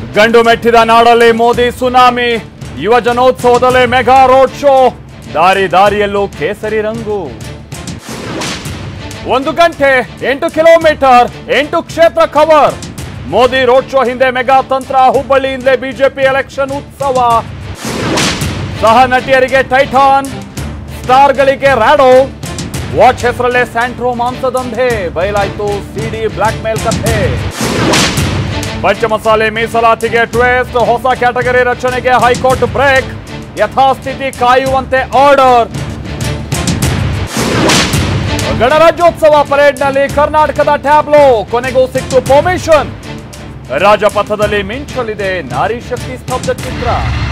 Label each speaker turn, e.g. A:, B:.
A: ಗಂಡು ಮೆಟ್ಟಿದ ನಾಡಲ್ಲಿ ಮೋದಿ ಸುನಾಮಿ ಯುವ ಜನೋತ್ಸವದಲ್ಲಿ ಮೆಗಾ ರೋಡ್ ಶೋ ದಾರಿ ದಾರಿಯಲ್ಲೂ ಕೇಸರಿ ರಂಗು ಒಂದು ಗಂಟೆ ಎಂಟು ಕಿಲೋಮೀಟರ್ ಎಂಟು ಕ್ಷೇತ್ರ ಕವರ್ ಮೋದಿ ರೋಡ್ ಶೋ ಹಿಂದೆ ಮೆಗಾ ತಂತ್ರ ಹುಬ್ಬಳ್ಳಿಯಿಂದಲೇ ಬಿಜೆಪಿ ಎಲೆಕ್ಷನ್ ಉತ್ಸವ ಸಹ ನಟಿಯರಿಗೆ ಟೈಟಾನ್ ಸ್ಟಾರ್ಗಳಿಗೆ ರ್ಯಾಡೋ ವಾಚ್ ಹೆಸರಲ್ಲೇ ಸ್ಯಾಂಟ್ರೋ ಮಾಂಸದಂಧೆ ಬಯಲಾಯ್ತು ಸಿಡಿ ಬ್ಲಾಕ್ ಮೇಲ್ ಕಥೆ ಪಂಚಮಸಾಲೆ ಮೀಸಲಾತಿಗೆ ಟ್ವೇಸ್ಟ್ ಹೊಸ ಕ್ಯಾಟಗರಿ ರಚನೆಗೆ ಹೈಕೋರ್ಟ್ ಬ್ರೇಕ್ ಯಥಾಸ್ಥಿತಿ ಕಾಯುವಂತೆ ಆರ್ಡರ್ ಗಣರಾಜ್ಯೋತ್ಸವ ಪರೇಡ್ನಲ್ಲಿ ಕರ್ನಾಟಕದ ಟ್ಯಾಬ್ಲೋ ಕೊನೆಗೂ ಸಿಕ್ತು ಪರ್ಮಿಷನ್ ರಾಜಪಥದಲ್ಲಿ ಮಿಂಚಲಿದೆ ನಾರಿ ಶಕ್ತಿ ಸ್ತಬ್ಧ ಚಿತ್ರ